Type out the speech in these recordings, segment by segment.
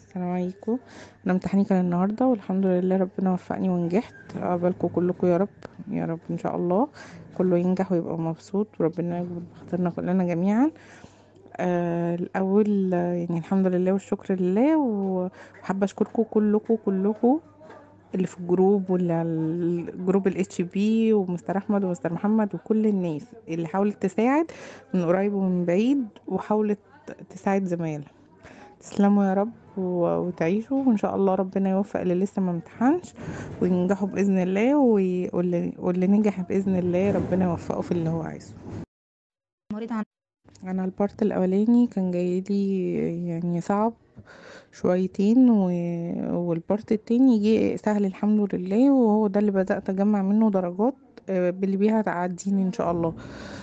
السلام عليكم انا امتحاني كان النهارده والحمد لله ربنا وفقني ونجحت عقبالكم كلكم يا رب يا رب ان شاء الله كله ينجح ويبقى مبسوط وربنا يجبر بخاطرنا كلنا جميعا آه الاول آه، يعني الحمد لله والشكر لله وحابه اشكركم كلكم كلكم اللي في الجروب واللي على الجروب الاتش بي ومستر احمد ومستر محمد وكل الناس اللي حاولت تساعد من قريب ومن بعيد وحاولت تساعد زمايلها تسلموا يا رب و- وتعيشوا وان شاء الله ربنا يوفق اللي لسه ما امتحنش وينجحوا باذن الله وي- واللي, واللي نجح باذن الله ربنا يوفقه في اللي هو عايزه مريض عن انا البارت الاولاني كان جاي لي يعني صعب شويتين و... والبارت التاني جه سهل الحمد لله وهو ده اللي بدأت اجمع منه درجات آه، باللي بيها تعديني ان شاء الله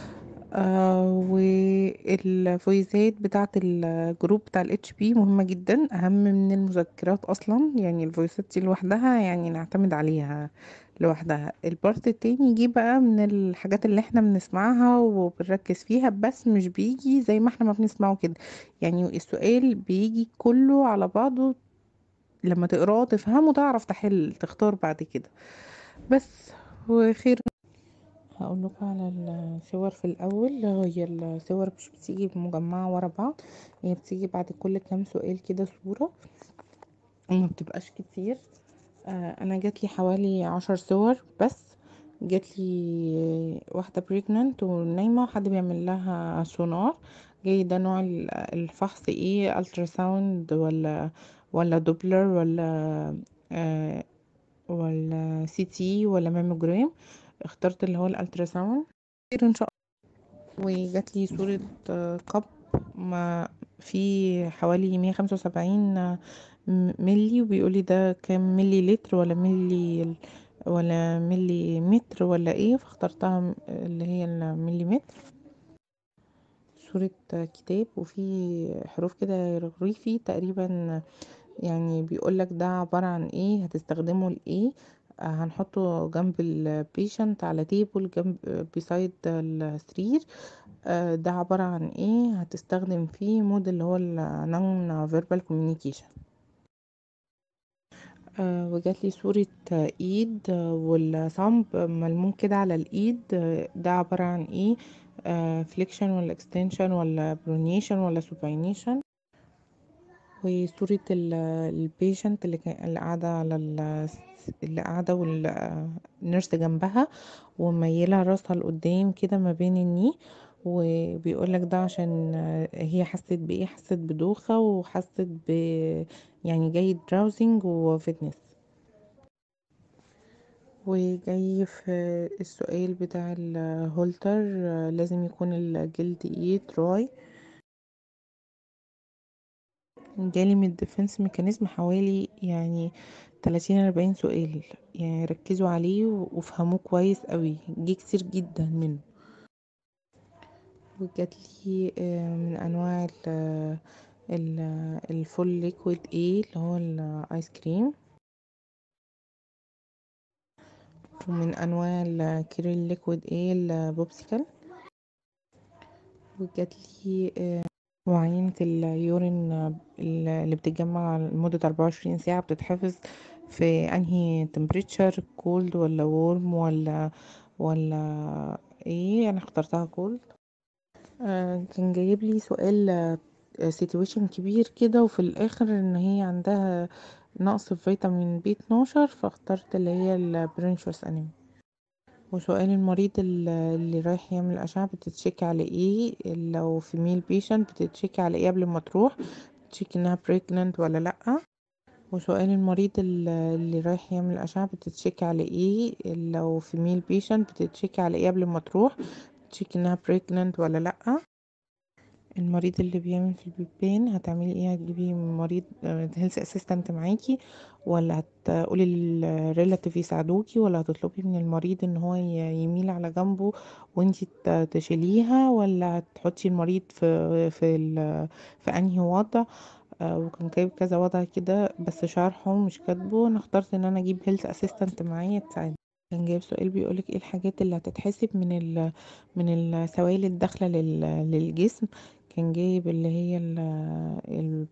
آه والفويزات بتاعة الجروب بتاع الاتش بي مهمة جدا اهم من المذكرات اصلا يعني الفويسات دي لوحدها يعني نعتمد عليها لوحدها البارت التاني يجي بقى من الحاجات اللي احنا بنسمعها وبنركز فيها بس مش بيجي زي ما احنا ما بنسمعه كده يعني السؤال بيجي كله على بعضه لما تقراه تفهمه تعرف تحل تختار بعد كده بس وخير هقول لكم على الصور في الاول هي الصور مش بتيجي مجمعه ورا بعض هي بتيجي بعد كل كام سؤال كده صوره وما بتبقاش كتير آه انا جات لي حوالي عشر صور بس جات لي واحده بريجننت ونايمه وحد بيعمل لها سونار جاي ده نوع ال- الفحص ايه الترا ساوند ولا ولا دوبلر ولا آه ولا سي تي ولا ماموجرام اخترت اللي هو الالترا ساوند خير ان شاء الله وجات لي صورة آه، قب ما في حوالي 175 ملي وبيقولي ده كام ملي لتر ولا ملي ولا ملي متر ولا ايه فاخترتها م- اللي هي الملي متر صورة كتاب وفي حروف كده هيروغليفي تقريبا يعني بيقولك ده عبارة عن ايه هتستخدمه لايه آه، هنحطه جنب البيشنت على تيبل جنب بيسايد السرير آه، ده عبارة عن ايه هتستخدم فيه مود اللي هو النون فيربال كوميونيكيشن وجات لي صورة آه، ايد آه، والصمب ملموم كده على الايد آه، ده عبارة عن ايه فليكشن ولا اكستنشن ولا برونيشن ولا سوباينيشن وصورة البيشنت اللي كان اللي قاعدة على ال- اللي قاعدة والنيرس جنبها وميلة راسها لقدام كده ما بين الني وبيقولك ده عشان هي حست بإيه حست بدوخة وحست ب يعني جاي دراوزنج وفيتنس وجاي في السؤال بتاع الهولتر لازم يكون الجلد ايه دراي جالي من الديفنس ميكانيزم حوالي يعني تلاتين أربعين سؤال يعني ركزوا عليه وافهموه كويس قوي جه كتير جدا منه وجات لي آه، من انواع ال ال الفول ليكويد ايه اللي هو الايس كريم ومن انواع الكريل ليكويد ايه البوبسيكل وجات لي آه، وعينة اليورين آه، اللي بتتجمع لمدة أربعة وعشرين ساعة بتتحفظ في أنهي تمبريتشر كولد ولا وورم ولا ولا ايه أنا اخترتها كولد آه كان جايب لي سؤال سيتويشن كبير كده وفي الآخر إن هي عندها نقص في فيتامين بي 12 فاخترت اللي هي البرينشوس أنيميا وسؤال المريض ال- اللي رايح يعمل أشعة بتتشيك على ايه لو في ميل بيشنت بتتشيك على ايه قبل ما تروح بتشيك انها بريجننت ولا لأ وسؤال المريض ال- اللي رايح يعمل أشعة بتتشيك على ايه لو في ميل بيشنت بتتشيك على ايه قبل ما تروح بتشيك انها بريجننت ولا لأ المريض اللي بيعمل في البيبان هتعملي ايه هتجيبي مريض هيلث اسيستنت معاكي ولا هتقولي للريلاتيف يساعدوكي ولا هتطلبي من المريض ان هو ي- يميل على جنبه وانتي ت- تشيليها ولا هتحطي المريض في في ال في انهي وضع آه، وكان جايب كذا وضع كده بس شرحه مش كاتبه انا اخترت ان انا اجيب هيلث اسيستنت معايا تساعدني كان جايب سؤال بيقولك ايه الحاجات اللي هتتحسب من ال من السوائل الداخلة لل- للجسم كان جايب اللي هي ال-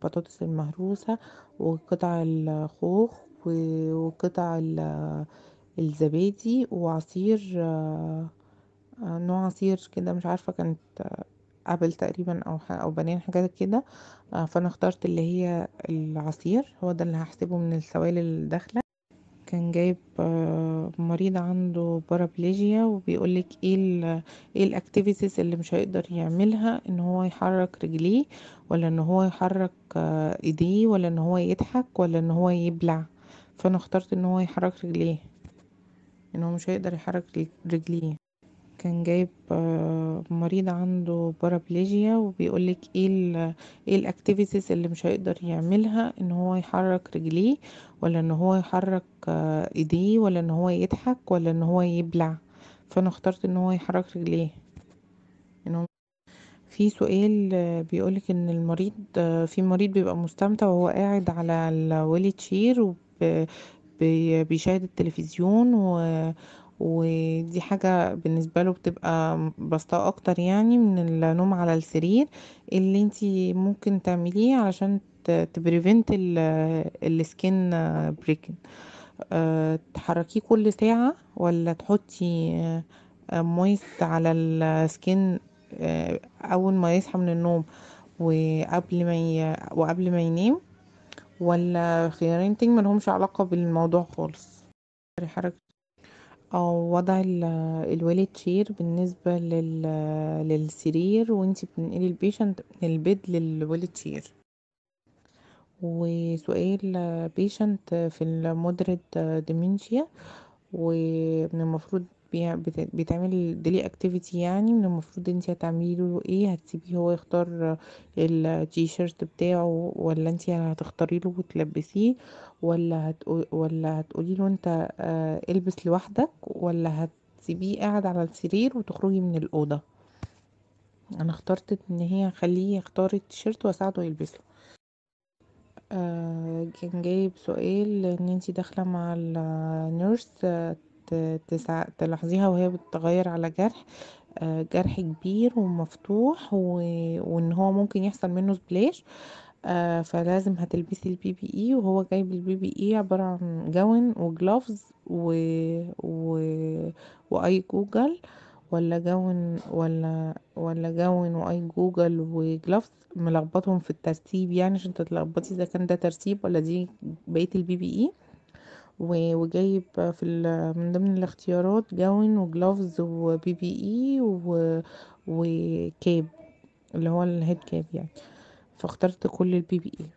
والبطاطس المهروسة وقطع الخوخ و- وقطع ال- الزبادي وعصير آه، آه، نوع عصير كده مش عارفة كانت آه، ابل تقريبا او ح- او بنين حاجات كده آه، فانا اخترت اللي هي العصير هو ده اللي هحسبه من السوائل اللي داخله كان جايب آه، مريض عنده بارابليجيا وبيقولك ايه ال ايه الاكتيفيتيز اللي مش هيقدر يعملها ان هو يحرك رجليه ولا ان هو يحرك آه، ايديه ولا ان هو يضحك ولا ان هو يبلع فانا اخترت ان هو يحرك رجليه ان هو مش هيقدر يحرك رجليه كان جايب آه، مريض عنده بارابليجيا وبيقولك ايه ال ايه الاكتيفيتيز اللي مش هيقدر يعملها ان هو يحرك رجليه ولا ان هو يحرك آه، ايديه ولا ان هو يضحك ولا ان هو يبلع فانا اخترت ان هو يحرك رجليه ان هو في سؤال آه، بيقولك ان المريض آه، في مريض بيبقى مستمتع وهو قاعد على الويلي تشير وب بي- بيشاهد التلفزيون و... ودي حاجة بالنسبة له بتبقى بسيطة اكتر يعني من النوم على السرير اللي انتي ممكن تعمليه علشان تبريفنت السكين بريكن تحركيه كل ساعة ولا تحطي آه، مويست على السكين اول ما يصحى من النوم وقبل ما ي... وقبل ما ينام ولا خيارين تاني ملهمش علاقة بالموضوع خالص حركة او وضع ال- الويل تشير بالنسبة لل... للسرير وانتي بتنقلي البيشنت من البيد للويل تشير وسؤال بيشنت في المودريت ديمنشيا ومن المفروض بيع- بت- بيتعمل ديلي اكتيفيتي يعني من المفروض انتي هتعملي له ايه هتسيبيه هو يختار التي شيرت بتاعه ولا انتي هتختاري له وتلبسيه ولا هتقول ولا هتقولي له انت آه، البس لوحدك ولا هتسيبيه قاعد على السرير وتخرجي من الاوضه انا اخترت ان هي اخليه يختار التيشيرت واساعده يلبسه آه، كان جايب سؤال ان انتي داخله مع النيرس آه، ت- تسع... تلاحظيها وهي بتغير على جرح آه، جرح كبير ومفتوح و... وان هو ممكن يحصل منه سبلاش آه فلازم هتلبسي البي بي اي وهو جايب البي بي اي عبارة عن جون وجلوفز و... و... واي جوجل ولا جون ولا ولا جون واي جوجل وجلوفز ملخبطهم في الترتيب يعني عشان تتلخبطي اذا كان ده ترتيب ولا دي بقية البي بي اي و- وجايب في ال- من ضمن الاختيارات جون وجلوفز وبي بي اي و... وكاب اللي هو الهيد كاب يعني فاخترت كل البي بي اي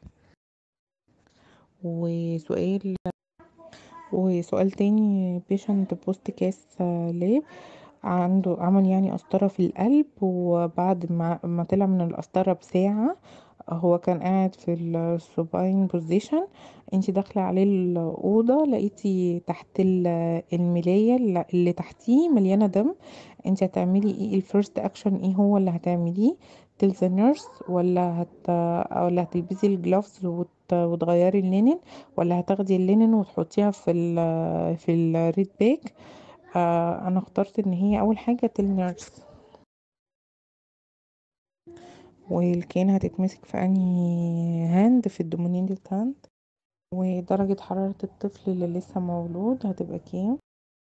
وسؤال وسؤال تاني بيشنت بوست كاس لاب عنده عمل يعني قسطرة في القلب وبعد ما ما طلع من القسطرة بساعة هو كان قاعد في السوباين بوزيشن انتي داخلة عليه الأوضة لقيتي تحت ال- الملاية اللي اللي تحتيه مليانة دم انتي هتعملي ايه الفيرست اكشن ايه هو اللي هتعمليه تل ذا نيرس ولا هت ولا هتلبسي الجلوفز وت... وتغيري اللينن ولا هتاخدي اللينن وتحطيها في ال في الريد باك آه انا اخترت ان هي اول حاجة تل نيرس والكين هتتمسك في انهي هاند في الدومينينت هاند ودرجة حرارة الطفل اللي لسه مولود هتبقى كام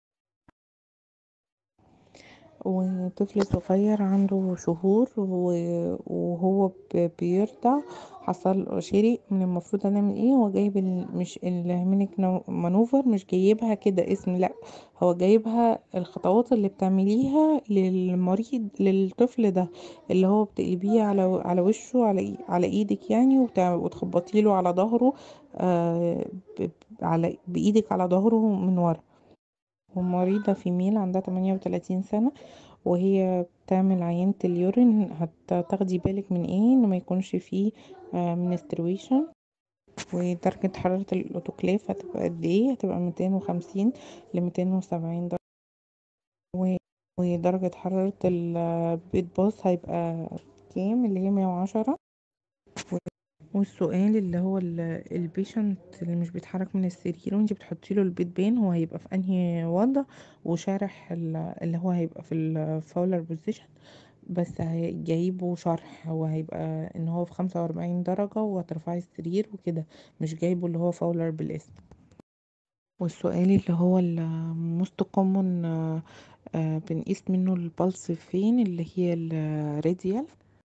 وطفل صغير عنده شهور و- وهو ب- بيرضع حصل شري من المفروض هنعمل ايه هو جايب ال- مش الهيمينيك نو- مانوفر مش جايبها كده اسم لا هو جايبها الخطوات اللي بتعمليها للمريض للطفل ده اللي هو بتقلبيه على على وشه على إي- على ايدك يعني وبتع- وتخبطي له على ظهره آه ب- ب- على بايدك على ظهره من ورا ومريضة فيميل عندها 38 سنة وهي بتعمل عينة اليورين هتاخدي بالك من ايه ان ما يكونش فيه منسترويشن ودرجة حرارة الاوتوكليف هتبقى قد ايه هتبقى 250 ل 270 درجة و- ودرجة حرارة البيت باص هيبقى كام اللي هي 110 والسؤال اللي هو البيشنت اللي مش بيتحرك من السرير وانتي بتحطي له البيت بين هو هيبقى في انهي وضع وشارح ال- اللي هو هيبقى في الفاولر بوزيشن بس هي- جايبه شرح هو هيبقى ان هو في خمسة واربعين درجة وهترفعي السرير وكده مش جايبه اللي هو فاولر بالاسم والسؤال اللي هو الموست كومون بنقيس منه البلس فين اللي هي الراديال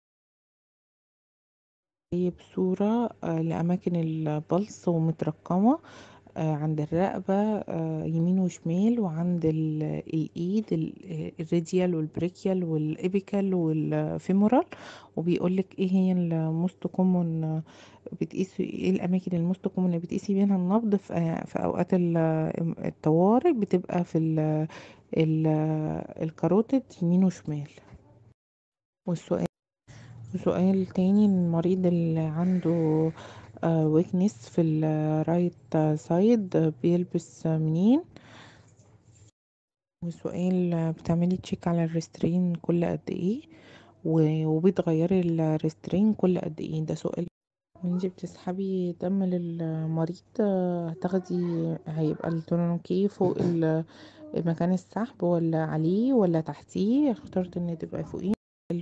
جايب صورة آه، لأماكن البلس ومترقمة آه، عند الرقبة آه، يمين وشمال وعند ال- الإيد ال- الراديال والبريكيال والإبيكال والفيمورال وبيقولك ايه هي الموست كومون بتقيسي ايه الأماكن الموست كومون اللي بتقيسي بيها النبض في, آه، في أوقات ال- الطوارئ بتبقى في ال ال الكاروتيد يمين وشمال والسؤال سؤال تاني المريض اللي عنده ويكنس في الرايت سايد بيلبس منين وسؤال بتعملي تشيك على الريسترين كل قد ايه و- وبتغيري الريسترين كل قد ايه ده سؤال وانتي بتسحبي دم للمريض آه، هتاخدي هيبقى التورنيكي فوق ال- مكان السحب ولا عليه ولا تحتيه اخترت ان تبقى فوقيه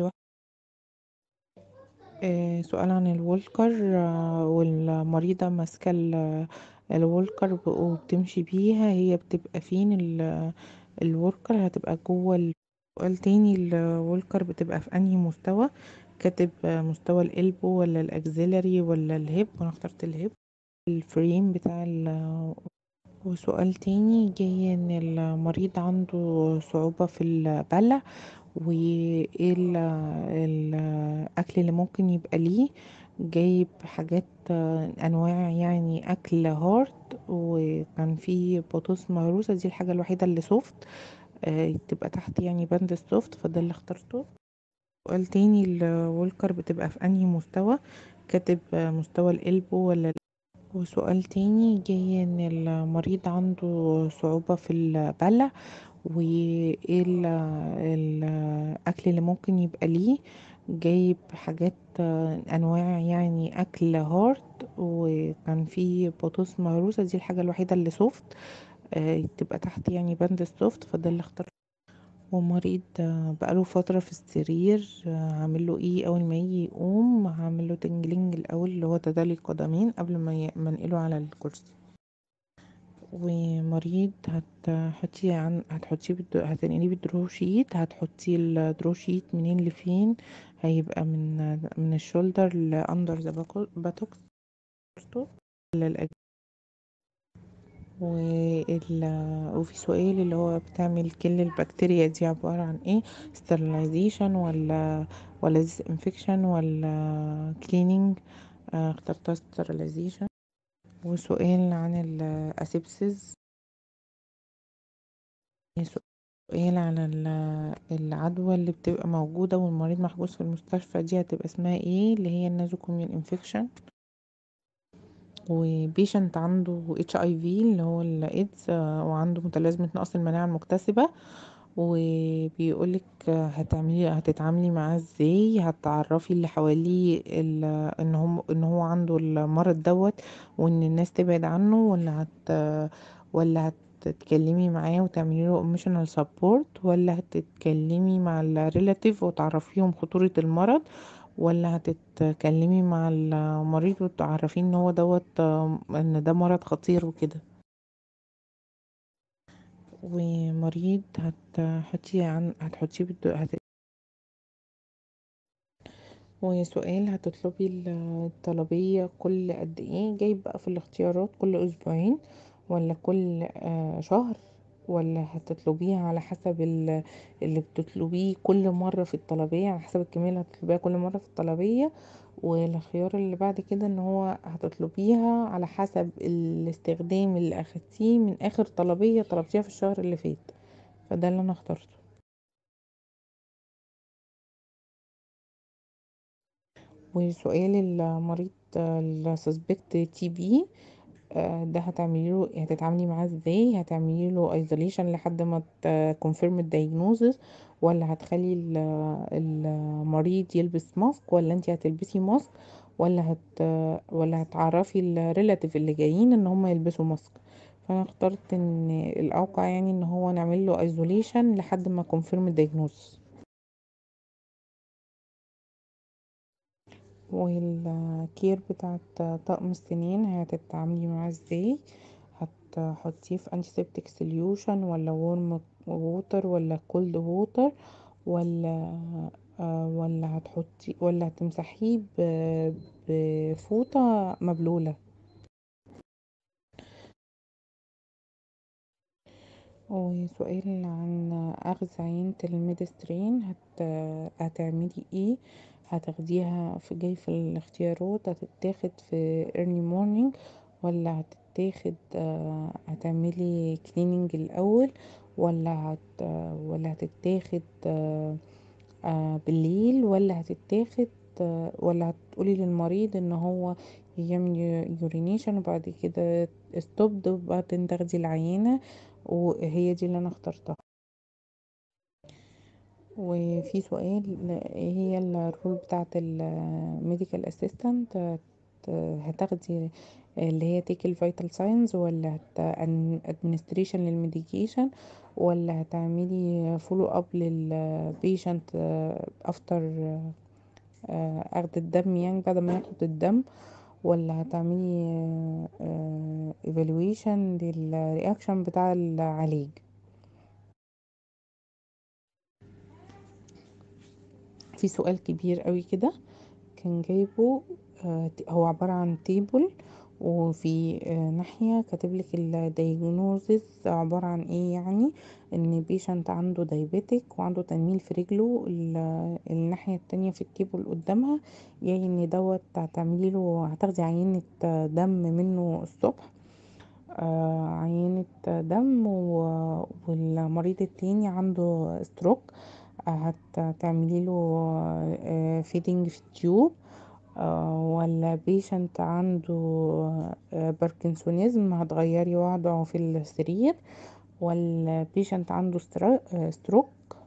آه، سؤال عن الولكر آه، والمريضة ماسكة ال- الولكر ب- وبتمشي بيها هي بتبقى فين ال- الولكر هتبقى جوه ال- سؤال تاني الولكر بتبقى في انهي مستوى كاتب آه، مستوى القلب ولا الاكزيلري ولا الهيب وانا اخترت الهيب الفريم بتاع ال- وسؤال تاني جاي ان المريض عنده صعوبة في البلع وايه ال- الاكل اللي ممكن يبقى ليه جايب حاجات آه، انواع يعني اكل هارد وكان في بطاطس مهروسه دي الحاجه الوحيده اللي سوفت آه، تبقى تحت يعني بند السوفت فده اللي اخترته سؤال تاني الولكر بتبقى في انهي مستوى كاتب آه، مستوى القلب ولا وسؤال تاني جاي ان المريض عنده صعوبة في البلع وايه ال- الاكل اللي ممكن يبقى ليه جايب حاجات آه، انواع يعني اكل هارد وكان في بطاطس مهروسه دي الحاجه الوحيده اللي سوفت آه، تبقى تحت يعني بند السوفت فده اللي اخترته ومريض آه، بقاله فترة في السرير آه، هعمله ايه اول ما يجي يقوم هعمله تنجلينج الاول اللي هو تدلي القدمين قبل ما ي- ما انقله على الكرسي ومريض هتحطي عن هتحطيه بالد... هتنقليه بالدرو شيت هتحطي الدرو شيت منين لفين هيبقى من من الشولدر لاندر ذا باتوكس ولا الأج... وال... وفي سؤال اللي هو بتعمل كل البكتيريا دي عبارة عن ايه sterilization ولا ولا disinfection ولا cleaning آه، اخترت sterilization وسؤال عن الاسيبسز سؤال على ال- العدوى اللي بتبقى موجودة والمريض محجوز في المستشفى دي هتبقى اسمها ايه اللي هي النازوكوميال انفكشن وبيشنت عنده اتش اي في اللي هو الايدز آه، وعنده متلازمة نقص المناعة المكتسبة وبيقولك آه، هتعملي هتتعاملي معاه ازاي هتعرفي اللي حواليه ال- ان هم ان هو عنده المرض دوت وان الناس تبعد عنه ولا هت ولا هتتكلمي معاه وتعملي له ايموشنال سبورت ولا هتتكلمي مع الريلاتيف وتعرفيهم خطورة المرض ولا هتتكلمي مع المريض وتعرفيه ان هو دوت آه، ان ده مرض خطير وكده ومريض هتحطي عن هتحطيه بالد... هت... وسؤال هتطلبي ال- الطلبية كل قد ايه جايب بقى في الاختيارات كل اسبوعين ولا كل آه شهر ولا هتطلبيها على حسب ال- اللي بتطلبيه كل مرة في الطلبية على حسب الكمية اللي هتطلبيها كل مرة في الطلبية والخيار اللي بعد كده ان هو هتطلبيها على حسب الاستخدام اللي اخدتيه من اخر طلبية طلبتيها في الشهر اللي فات فده اللي انا اخترته وسؤال المريض السسبكت تي بي ده هتعملي له هتتعاملي معاه ازاي هتعملي له ايزوليشن لحد ما تكونفيرم الدايجنوزس ولا هتخلي ال- المريض يلبس ماسك ولا انت هتلبسي ماسك ولا هت ولا هتعرفي الريلاتيف اللي جايين ان هم يلبسوا ماسك فانا اخترت ان الاوقع يعني ان هو نعمل له ايزوليشن لحد ما كونفيرم الدايجنوزس والكير بتاعت طقم السنين هتتعاملي معاه ازاي هتحطيه في انتيسبتيك سوليوشن ولا وورم ووتر ولا كولد ووتر ولا آه، ولا هتحطي ولا هتمسحيه ب- بفوطة مبلولة وسؤال عن أخذ عينة الميدسترين هت... هتعملي ايه هتاخديها في جاي في الاختيارات هتتاخد في early morning ولا هتتاخد آه، هتعملي cleaning الأول ولا هت... ولا هتتاخد آه، آه، بالليل ولا هتتاخد آه، ولا هتقولي للمريض ان هو يعمل يورينيشن وبعد كده ستوب وبعدين تاخدي العينة وهي دي اللي انا اخترتها وفي سؤال ايه هي الرول بتاعت الميديكال اسيستنت هتاخدي اللي هي تيك الفيتال ساينز ولا ادمنستريشن للميديكيشن ولا هتعملي فولو اب للبيشنت افتر اخد الدم يعني بعد ما ياخد الدم ولا هتعملي ايفالويشن للرياكشن بتاع العلاج في سؤال كبير قوي كده كان جايبه آه، هو عبارة عن تيبل وفي آه، ناحية كاتبلك الدايجنوزس عبارة عن ايه يعني ان بيشنت عنده دايبيتك وعنده تنميل في رجله ال- الناحية التانية في التيبل قدامها جاي ان دوت هتعملي له هتاخدي عينة دم منه الصبح آه، عينة دم و- والمريض التاني عنده ستروك هتعملي له فيدنج في التيوب آه، ولا بيشنت عنده آه، باركنسونيزم هتغيري وضعه في السرير ولا بيشنت عنده ستروك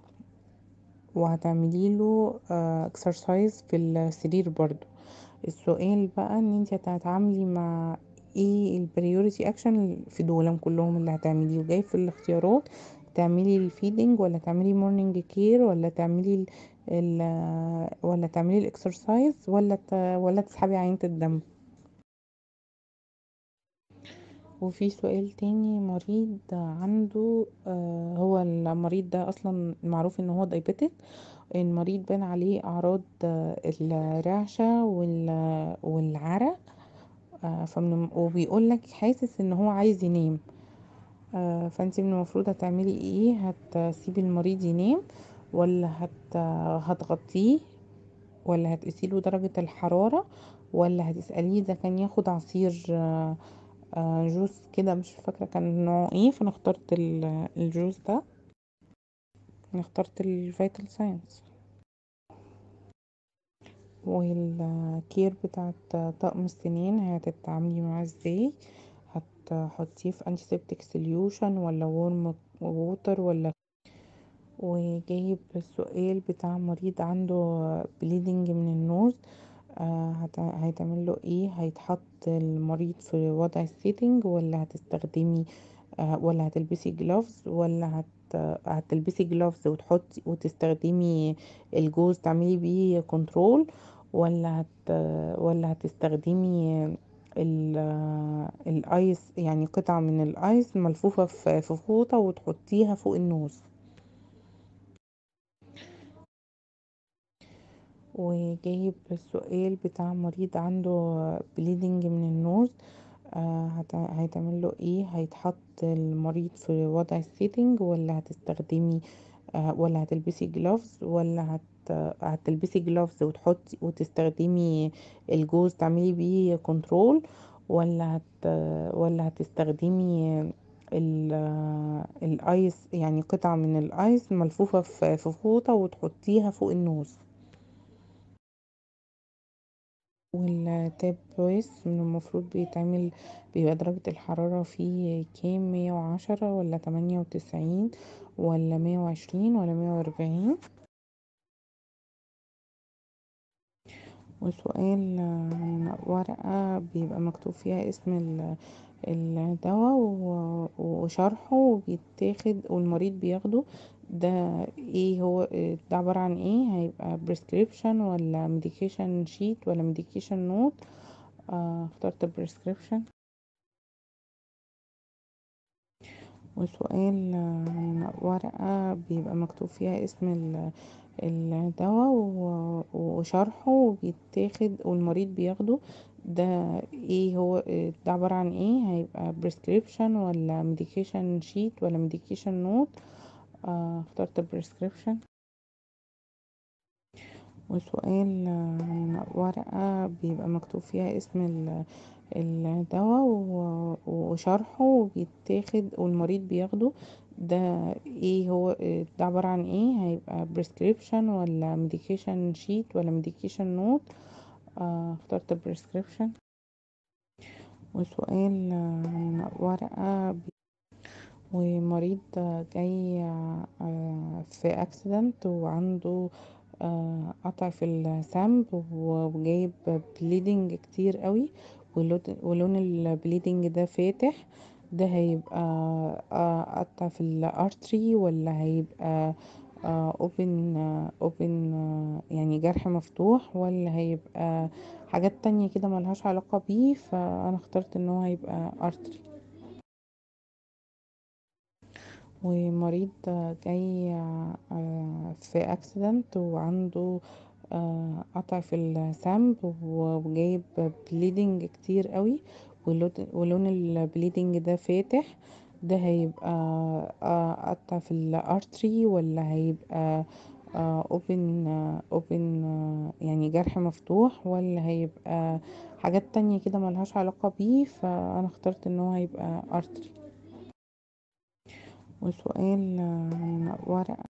وهتعملي له اكسرسايز في السرير برضو السؤال بقى ان انت هتتعاملي مع ايه البريوريتي اكشن في دولهم كلهم اللي هتعمليه وجاي في الاختيارات تعملي الفيدنج ولا تعملي مورنينج كير ولا تعملي ال ال ولا تعملي الاكسرسايز ولا ت- ولا تسحبي عينة الدم وفي سؤال تاني مريض عنده آه، هو المريض ده اصلا معروف ان هو دايبيتك المريض بان عليه اعراض آه، الرعشة وال- والعرق آه، فمن وبيقول لك حاسس ان هو عايز ينام آه، فانت من المفروض هتعملي ايه هتسيبي المريض ينام ولا هت هتغطيه ولا هتقيسيله درجة الحرارة ولا هتسأليه اذا كان ياخد عصير آه، آه، جوز كده مش فاكرة كان نوعه ايه فانا اخترت ال- الجوز ده انا اخترت الفيتال ساينس والكير بتاعت طقم السنين هتتعاملي معاه ازاي هتحطيه في انتيسبتيك سوليوشن ولا وورم ووتر ولا وجايب السؤال بتاع مريض عنده بليدنج من النوز آه هت- هيتعمل له ايه هيتحط المريض في وضع السيتنج ولا هتستخدمي آه ولا هتلبسي جلوفز ولا هت هتلبسي جلوفز وتحطي وتستخدمي الجوز تعملي بيه كنترول ولا هت ولا هتستخدمي ال- الايس يعني قطعة من الايس ملفوفة في في فوطة وتحطيها فوق النوز وجايب السؤال بتاع مريض عنده بليدنج من النوز آه هت- هيتعمل له ايه هيتحط المريض في وضع السيتنج ولا هتستخدمي آه ولا هتلبسي جلوفز ولا هت هتلبسي جلوفز وتحطي وتستخدمي الجوز تعملي بيه كنترول ولا هت ولا هتستخدمي ال- الايس يعني قطعة من الايس ملفوفة في في فوطة وتحطيها فوق النوز والتاب بريس من المفروض بيتعمل بيبقى درجة الحرارة فيه كام مية وعشرة ولا تمانية وتسعين ولا مية وعشرين ولا مية وأربعين وسؤال عن ورقة بيبقى مكتوب فيها اسم ال- الدواء و- وشرحه وبيتاخد والمريض بياخده ده ايه هو ده عبارة عن ايه هيبقى prescription ولا medication sheet ولا medication note آه اخترت prescription وسؤال عن ورقة بيبقى مكتوب فيها اسم الدواء وشرحه وبيتاخد والمريض بياخده ده ايه هو ده عبارة عن ايه هيبقى prescription ولا medication sheet ولا medication note آه اخترت prescription وسؤال عن ورقة بيبقى مكتوب فيها اسم الدواء وشرحه وبيتاخد والمريض بياخده ده ايه هو ده عبارة عن ايه هيبقى prescription ولا medication sheet ولا medication note آه اخترت prescription وسؤال عن ورقة ومريض جاي في اكسيدنت وعنده قطع في السمب وجايب بليدنج كتير قوي ولون البليدنج ده فاتح ده هيبقى قطع في الارتري ولا هيبقى اوبن اوبن يعني جرح مفتوح ولا هيبقى حاجات تانية كده ملهاش علاقة بيه فانا اخترت ان هو هيبقى ارتري ومريض جاي في اكسيدنت وعنده قطع في السمب وجايب بليدنج كتير قوي ولون البليدنج ده فاتح ده هيبقى قطع في الارتري ولا هيبقى اوبن اوبن يعني جرح مفتوح ولا هيبقى حاجات تانية كده ملهاش علاقة بيه فانا اخترت ان هو هيبقى ارتري وسؤال عن ورقة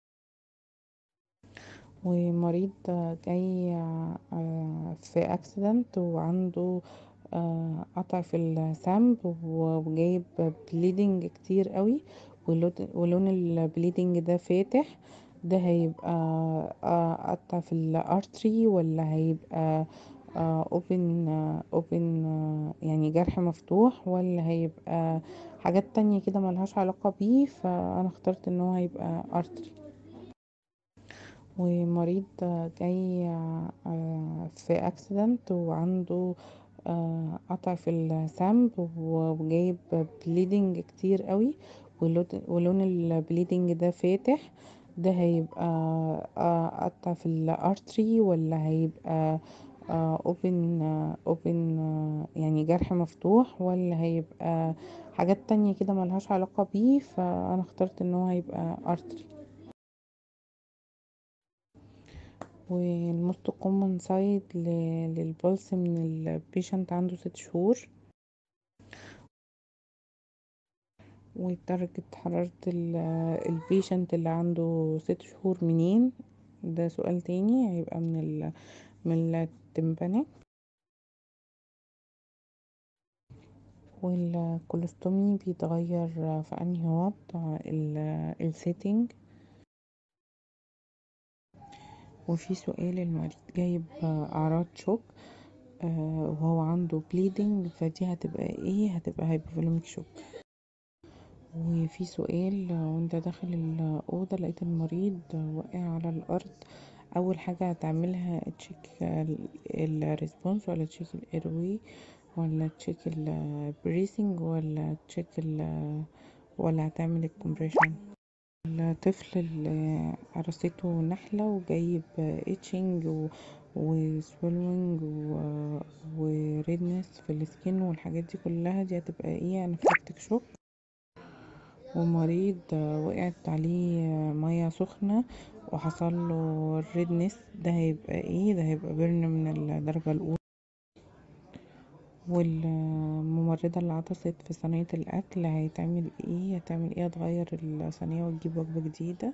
ومريض جاي في اكسيدنت وعنده قطع في السمب وجايب بليدنج كتير قوي ولون البليدنج ده فاتح ده هيبقى قطع في الارتري ولا هيبقى اوبن اوبن يعني جرح مفتوح ولا هيبقى حاجات تانية كده ملهاش علاقة بيه فانا اخترت ان هو هيبقى ارتري ومريض جاي في اكسيدنت وعنده قطع في السمب وجايب بليدنج كتير قوي ولون البليدنج ده فاتح ده هيبقى قطع في الارتري ولا هيبقى اوبن اوبن يعني جرح مفتوح ولا هيبقى حاجات تانية كده ملهاش علاقة بيه فانا اخترت ان هو هيبقى ارتري والموست كومن سايد للبلس من البيشنت عنده ست شهور ودرجة حرارة البيشنت اللي عنده ست شهور منين ده سؤال تاني هيبقى من ال من التمبانيك والكولوستومي بيتغير في انهي وضع السيتنج وفي سؤال المريض جايب اعراض شوك وهو عنده بليدنج فدي هتبقى ايه هتبقى هايبوفوليميك شوك وفي سؤال وانت داخل الاوضه لقيت المريض واقع على الارض اول حاجه هتعملها تشيك الريسبونس ولا تشيك الايروي ولا تشيك البريسنج ولا تشيك ولا هتعمل الكومبريشن الطفل اللي قرصته نحلة وجايب اتشنج وسويلوينج وريدنس في السكين والحاجات دي كلها دي هتبقى ايه انفلاكتيك شوك ومريض وقعت عليه مية سخنة وحصل له الريدنس ده هيبقى ايه ده هيبقى بيرن من الدرجة الاولى والممرضة اللي عطست في صينية الأكل هيتعمل ايه هتعمل ايه هتغير الصينية وتجيب وجبة جديدة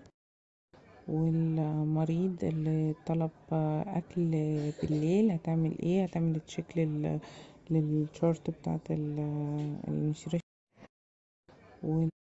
والمريض اللي طلب أكل بالليل هتعمل ايه هتعمل تشيك لل للشورت بتاعت النشرة